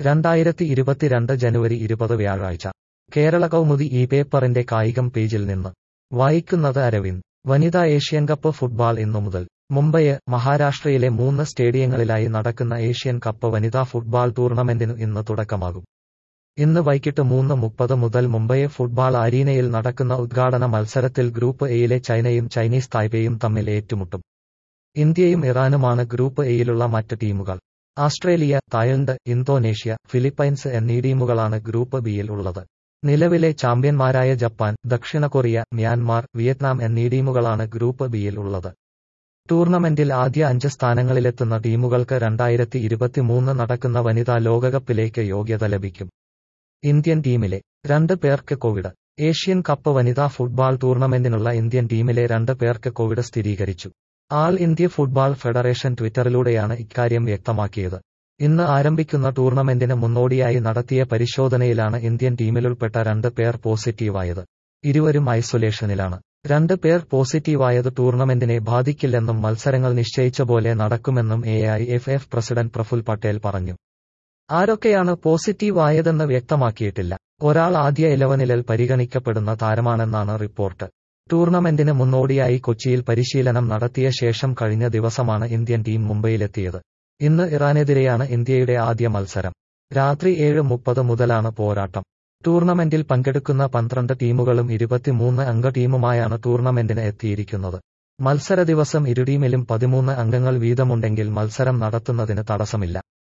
രണ്ടായിരത്തി ഇരുപത്തിരണ്ട് ജനുവരി ഇരുപത് വ്യാഴാഴ്ച കേരള കൗമുദി ഈ പേപ്പറിന്റെ കായികം പേജിൽ നിന്ന് വായിക്കുന്നത് അരവിന്ദ് വനിതാ ഏഷ്യൻ കപ്പ് ഫുട്ബോൾ ഇന്നു മുതൽ മുംബൈ മഹാരാഷ്ട്രയിലെ മൂന്ന് സ്റ്റേഡിയങ്ങളിലായി നടക്കുന്ന ഏഷ്യൻ കപ്പ് വനിതാ ഫുട്ബോൾ ടൂർണമെന്റിനു ഇന്ന് തുടക്കമാകും ഇന്ന് വൈകിട്ട് മൂന്ന് മുപ്പത് മുതൽ മുംബൈ ഫുട്ബോൾ അരീനയിൽ നടക്കുന്ന ഉദ്ഘാടന മത്സരത്തിൽ ഗ്രൂപ്പ് എയിലെ ചൈനയും ചൈനീസ് തായ്പേയും തമ്മിൽ ഏറ്റുമുട്ടും ഇന്ത്യയും ഇറാനുമാണ് ഗ്രൂപ്പ് എയിലുള്ള മറ്റ് ടീമുകൾ ആസ്ട്രേലിയ തായ്ലൻഡ് ഇന്തോനേഷ്യ ഫിലിപ്പൈൻസ് എന്നീ ടീമുകളാണ് ഗ്രൂപ്പ് ബിയിൽ ഉള്ളത് നിലവിലെ ചാമ്പ്യന്മാരായ ജപ്പാൻ ദക്ഷിണ കൊറിയ മ്യാൻമാർ വിയറ്റ്നാം എന്നീ ടീമുകളാണ് ഗ്രൂപ്പ് ബിയിൽ ഉള്ളത് ടൂർണമെന്റിൽ ആദ്യ അഞ്ച് സ്ഥാനങ്ങളിലെത്തുന്ന ടീമുകൾക്ക് രണ്ടായിരത്തി ഇരുപത്തിമൂന്ന് നടക്കുന്ന വനിതാ ലോകകപ്പിലേക്ക് യോഗ്യത ലഭിക്കും ഇന്ത്യൻ ടീമിലെ രണ്ട് പേർക്ക് കോവിഡ് ഏഷ്യൻ കപ്പ് വനിതാ ഫുട്ബോൾ ടൂർണമെന്റിനുള്ള ഇന്ത്യൻ ടീമിലെ രണ്ട് പേർക്ക് കോവിഡ് സ്ഥിരീകരിച്ചു ആൾ ഇന്ത്യ ഫുട്ബോൾ ഫെഡറേഷൻ ട്വിറ്ററിലൂടെയാണ് ഇക്കാര്യം വ്യക്തമാക്കിയത് ഇന്ന് ആരംഭിക്കുന്ന ടൂർണമെന്റിന് മുന്നോടിയായി നടത്തിയ പരിശോധനയിലാണ് ഇന്ത്യൻ ടീമിലുൾപ്പെട്ട രണ്ട് പേർ പോസിറ്റീവായത് ഇരുവരും ഐസൊലേഷനിലാണ് രണ്ട് പേർ പോസിറ്റീവായത് ടൂർണമെന്റിനെ ബാധിക്കില്ലെന്നും മത്സരങ്ങൾ നിശ്ചയിച്ച പോലെ നടക്കുമെന്നും A I F F president Praful Patel പറഞ്ഞു ആരൊക്കെയാണ് പോസിറ്റീവ് ആയതെന്ന് വ്യക്തമാക്കിയിട്ടില്ല ഒരാൾ ആദ്യ ഇലവനിൽ പരിഗണിക്കപ്പെടുന്ന താരമാണെന്നാണ് റിപ്പോർട്ട് ടൂർണമെന്റിന് മുന്നോടിയായി കൊച്ചിയിൽ പരിശീലനം നടത്തിയ ശേഷം കഴിഞ്ഞ ദിവസമാണ് ഇന്ത്യൻ ടീം മുംബൈയിലെത്തിയത് ഇന്ന് ഇറാനെതിരെയാണ് ഇന്ത്യയുടെ ആദ്യ മത്സരം രാത്രി ഏഴ് മുപ്പത് മുതലാണ് പോരാട്ടം ടൂർണമെന്റിൽ പങ്കെടുക്കുന്ന പന്ത്രണ്ട് ടീമുകളും ഇരുപത്തിമൂന്ന് അംഗ ടീമുമായാണ് ടൂർണമെന്റിന് എത്തിയിരിക്കുന്നത് മത്സര ദിവസം ഇരു ടീമിലും പതിമൂന്ന് അംഗങ്ങൾ വീതമുണ്ടെങ്കിൽ മത്സരം നടത്തുന്നതിന് തടസ്സമില്ല